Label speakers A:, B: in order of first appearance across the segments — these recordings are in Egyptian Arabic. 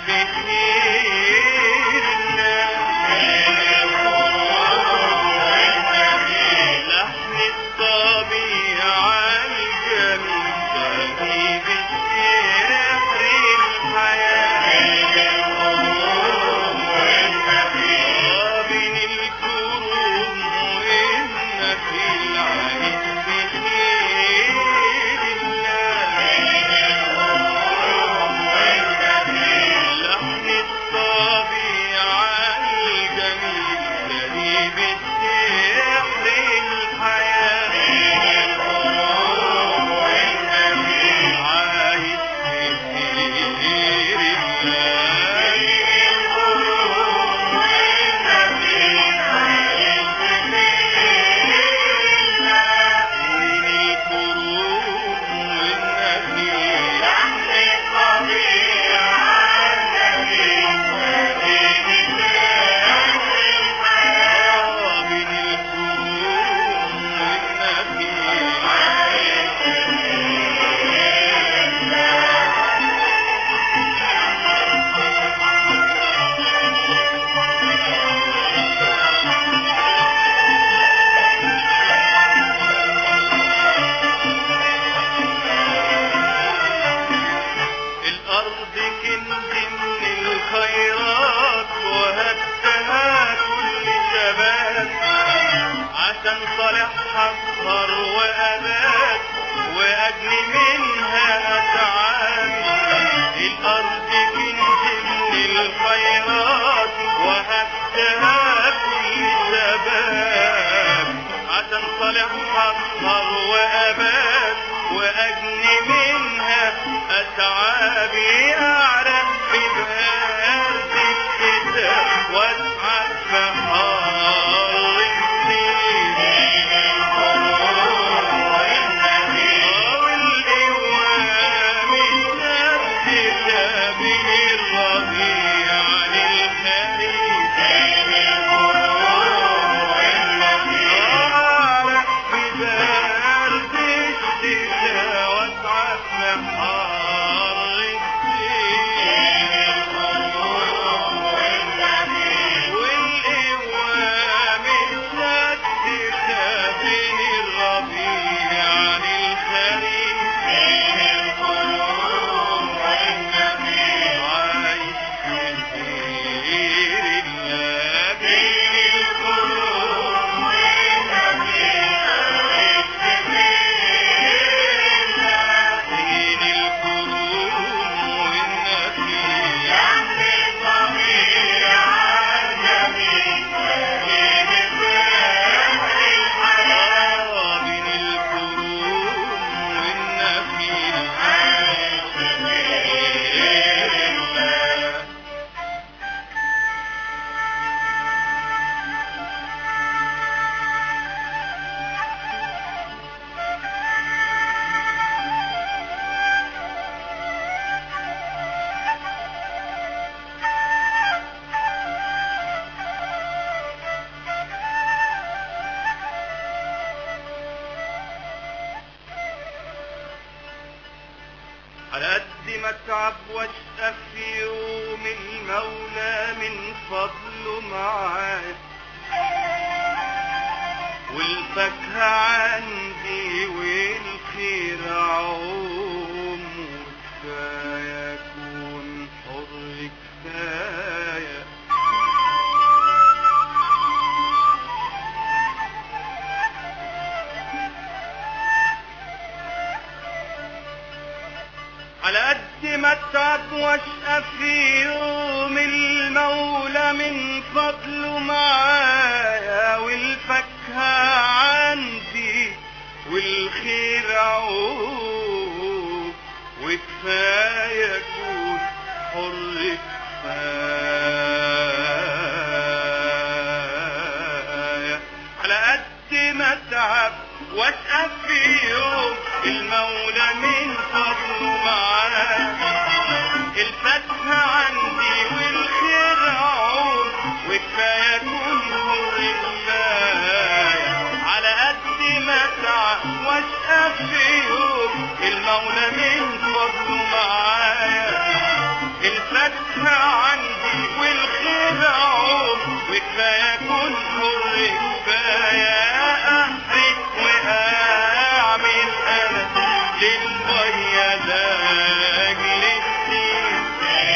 A: بخير لحن الطبيعة الجميلة في بسحر الحياة بين الكروم والنخيل عايش بخير لحن الطبيعة الجميلة دي بسحر الحياة عايش بخير بين الكروم والنخيل بين الكروم والنخيل الأرض كنز من الخيرات وهبتها كل شباب عشان صالحها أسهر وأبات وأجني منها أسعاد الأرض كنز من الخيرات وهبتها كل شباب عشان صالحها أسهر وأبات وأجني منها أتعابي أعرف ببارد الشتاء وأسعد بحار السنين والقوام الثابتة بين الربيع للخريف أعرف ببارد الشتاء وأسعد بحار السنين والقوام الثابتة بين الربيع للخريف عايش في خير الله بين الكروم بين الكروم والنخيل آه، بين الكروم والنخيل عايش في خير الله على قد ما اتعب واشقى في يوم المولى من فضله معاك والفاكهة عندي والخير عوم وكفاية أكون حر كفاية على قد ما اتعب واشقى في يوم المولى من فضله معايا والفاكهة عندي والخير عود وكفاية أكون حر كفاية على قد ما اتعب واسقى في يوم المولى من فضله معاه الفتحة عندي والخير عود وكفاية أكون حر كفاية على قد ما اتعب واشقى في يوم المولى من فضله معايا الفتحة فاكهة عندي والخير عوم وكفاية أكون حر كفاية أحرق وأعمل أنا للمية لأجل الدين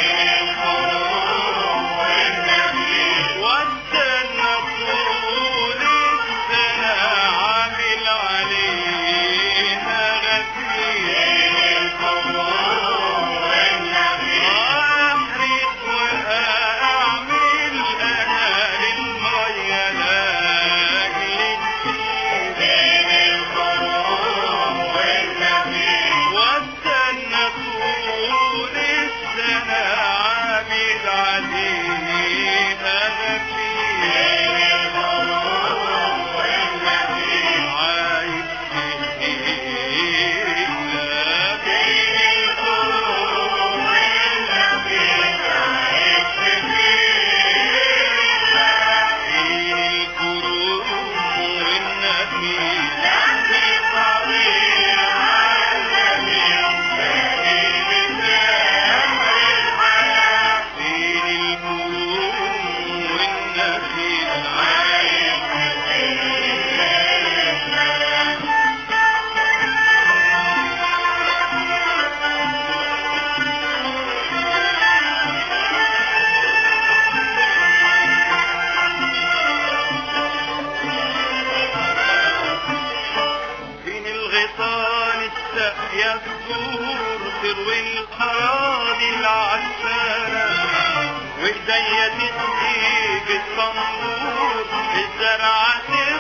A: واستنى طول السنة عامل عليها غفير أحرق وأعمل أنا للمية لأجل الدين واستنى طول السنة عامل عليها غفير عايش فيه بين الكروب والنخيل بين الكروب والنخيل عايش بين الغيطان الساقية الدور تروي الأراضي العسانة وإيديا تسقي بالصنبور الزرعة